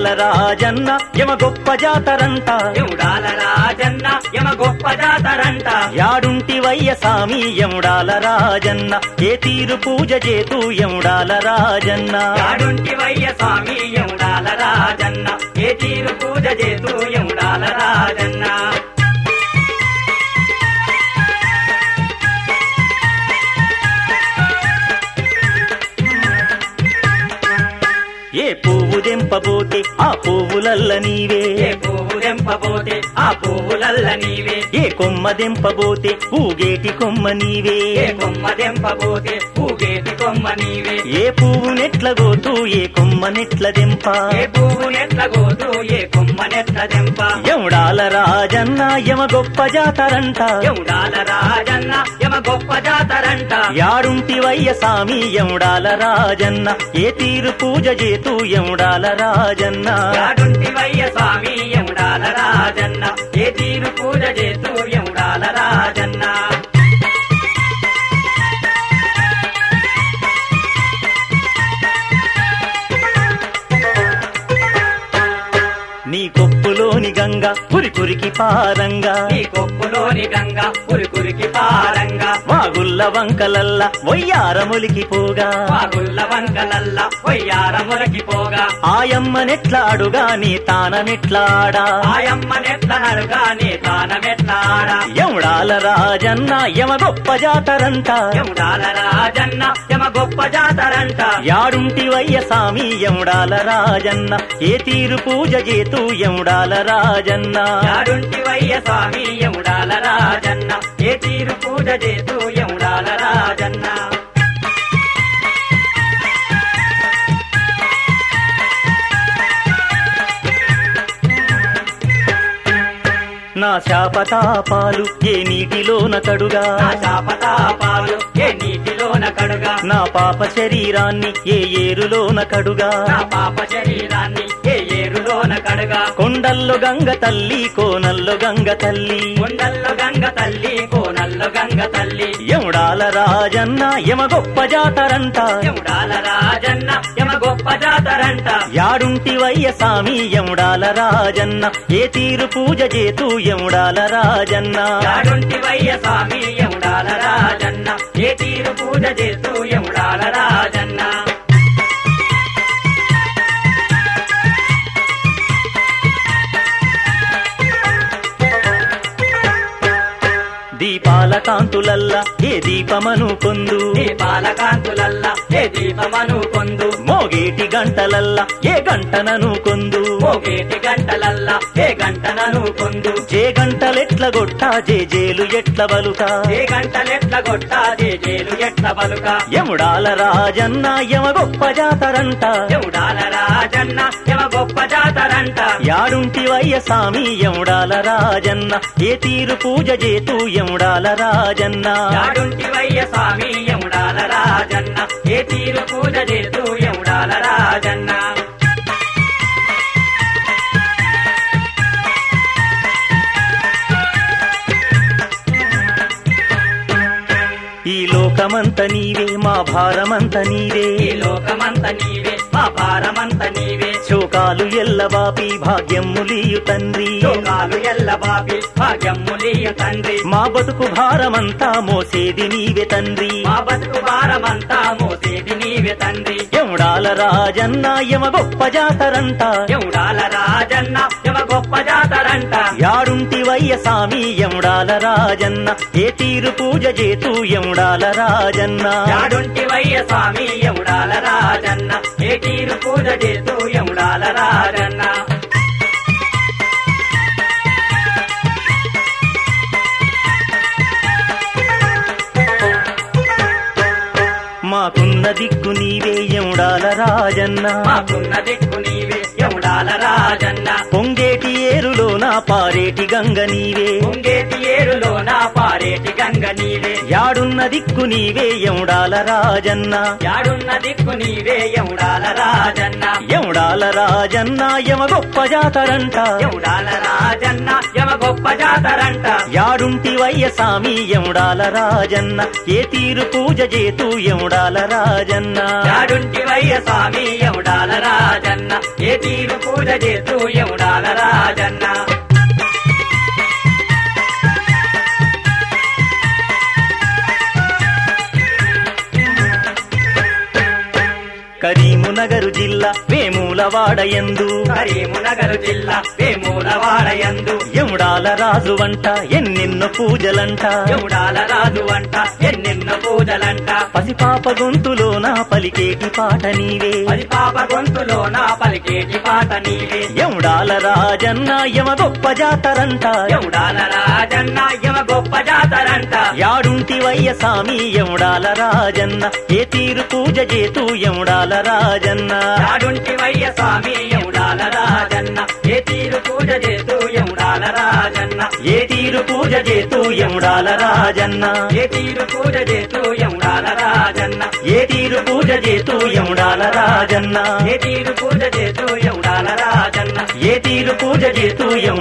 ఎముడాల రాజన్న యమ గొప్ప జాతరంట ఎముడాల రాజన్న యమ గొప్ప జాతరంట యాడుంటివయ్య సామి యముడాల రాజన్న ఏ తీరు పూజ చేతూ యముడాల రాజన్న యాడుంటి వయ్య స్వామి ఎముడాల రాజన్న ఏ తీరు పూజ చేతూ ఎముడాల రాజన్న ఏ పువ్వు దెంపబోతే ఆ పువ్వులల్ల నీవే ఏ పువ్వు దెంపబోతే ఆ పువ్వులల్ల నీవే ఏ కొమ్మ దెంపబోతే పూగేటి కొమ్మ నీవే ఏ కొమ్మ దెంపబోతే పూగేటి కొమ్మ నీవే ఏ పువ్వు నెట్ల గోతూ ఏ కొమ్మ నెట్ల దెంప ఏ పువ్వు నెట్ల గోతు ఏ కొమ్మ నెట్ల దెంప యముడాల రాజన్న యమ గొప్ప జాతరంట ఎముడాల రాజన్న యమ గొప్ప జాతరంట యాడుంటివయ్య సామి యముడాల రాజన్న ఏ తీరు పూజ చేతూ యముడాల రాజన్న యాడుంటి వయ్య స్వామి ఎముడాల రాజన్న ఏ తీరు పూజ చేతూ ఎముడాల రాజన్న నీ కొప్పులోని గంగ పురి పురికి పారంగా నీ కొప్పులోని గంగ కురికురికి పారంగా వాగుల్ల వంకలల్ల వయ్యారములికి పోగా వాగుల్ల వంకలల్ల పొయ్యారములకి పోగా ఆయమ్మ నెట్లాడుగా నీ తానమెట్లాడా ఆయమ్మ నెట్ల నడుగానే తానమెట్లాడా యముడాల రాజన్న యమ గొప్ప జాతరంట ఎముడాల రాజన్న యమ గొప్ప జాతరంట యాడుంటివయ్య సామి యముడాల రాజన్న ఏ తీరు పూజ చేతూ యముడాల రాజన్న యాడుంటి వయ్య స్వామి యముడాల రాజన్న ఏ తీరు పూజ చేతూ యముడాల రాజన్న నా శాపతాపాలు ఏ నీటిలోన కడుగా నా శాపతాపాలు ఏ నీటిలోన కడుగా నా పాప శరీరాన్ని ఏ ఏరులోన కడుగా నా పాప శరీరాన్ని ఏ ఏరులోన కడుగా కొండల్లో గంగ తల్లి కోనల్లో గంగ తల్లి కొండల్లో గంగ తల్లి కోనల్లో గంగ తల్లి యముడాల రాజన్న యమ గొప్ప జాతరంట యముడాల రాజన్న యమ గొప్ప జాతరంట యాడుంటివయ్య సామి యముడాల రాజన్న ఏ తీరు పూజ చేతూ యముడాల రాజన్న యాడుంటి వయ్య స్వామి యముడాల రాజన్న ఏ తీరు పూజ చేస్తూ యముడాల రాజన్న దీపాల కాంతులల్ల ఏ దీపమను పొందు దీపాల కాంతులల్ల ఏ దీపమను పొందు మోగేటి గంటలల్ల ఏ గంటనను కొందు మోగేటి గంటలల్ల ఏ గంటనను పొందు జే గంటలెట్ల గొట్టా జే జేలు ఎట్ల బలుక ఏ గంటలెట్ల కొట్టా జేజేలు ఎట్ల పలుక యముడాల రాజన్న యమ గొప్ప జాతరంట యముడాల రాజన్న యమ గొప్ప జాతరంట యాడుంటివయ్య సామి యముడాల రాజన్న ఏ తీరు పూజ చేతూ యముడాల రాజన్న యాడుంటి వయ్య స్వామి యముడాల రాజన్న ఏ తీరు పూజ చేస్తూ యముడాల రాజన్న ఈ లోకమంత నీవే మా భారమంత నీవే ఈ లోకమంత నీవే మా భారమంత నీవే శోకాలు ఎల్లబాపి భాగ్యములియు తండ్రి శోకాలు ఎల్ల బాపి భాగ్యములియ తండ్రి మా బతుకు భారమంతా మోసేది నీవే తండ్రి మా బతుకు భారమంతా మోసేది నీవే తండ్రి యముడాల రాజన్న యమ గొప్ప జాతరంట యముడాల రాజన్న యమ గొప్ప జాతరంట యాడుంటివయ్య సామి యముడాల రాజన్న ఏ తీరు పూజ చేతూ యముడాల రాజన్న యాడుంటి వయ్య స్వామి యముడాల రాజన్న ఏ తీరు పూజ చేస్తూ యముడాల రాజన్న మాకున్న దిక్కు నీవే యముడాల రాజన్న మాకున్న దిక్కు నీవే యముడాల రాజన్న పొంగేటి ఏరులోన నా పారేటి గంగ నీవే పొంగేటి ఏరులోన పారేటి గంగ నీవే యాడున్న దిక్కు నీవే ఎముడాల రాజన్న యాడున్న దిక్కు నీవే ఎముడాల రాజన్న ఎముడాల రాజన్న యమ గొప్ప జాతరంట ఎముడాల రాజన్న యమ గొప్ప జాతరంట యాడుంటివయ్య సామి ఎముడాల రాజన్న ఏ తీరు పూజ చేతూ ఎముడాల రాజన్న యాడుంటివయ్య స్వామి ఎముడాల రాజన్న ఏ తీరు పూజ చేస్తూ ఎముడాల రాజన్న కరీమునగరు జిల్లా వేములవాడ ఎందు కరీమునగరు జిల్లా వేమూలవాడయందు ఎముడాల రాజు వంట ఎన్నెన్నో పూజలంట ఎముడాల రాజు అంట ఎన్నెన్నో పూజలంట పసిపాప గొంతులోన పలికేటి పాట నీవే పది పాప గొంతులో నా పలికేటి పాట నీవే ఎముడాల రాజన్న యమ గొప్ప జాతరంట ఎముడాల రాజన్న యమ గొప్ప జాతరంట యాడుంటివయ్య సామి ఎముడాల రాజన్న ఏ తీరు పూజ చేతూ ఎముడాల రాజన్న యాడుంటివయ్య స్వామి ఎముడాల రాజన్న ఏ తీరు పూజ చేస్తూ ఎముడాల రాజన్న ఏ తీరు పూజ చేతూ ఎముడాల రాజన్న ఏ తీరు పూజ చేస్తూ ఎముడాల రాజన్న ఏ తీరు పూజ చేతూ ఎముడాల రాజన్న ఏ తీరు పూజ చేస్తూ ఎముడాల రాజన్న ఏ తీరు పూజ చేతూ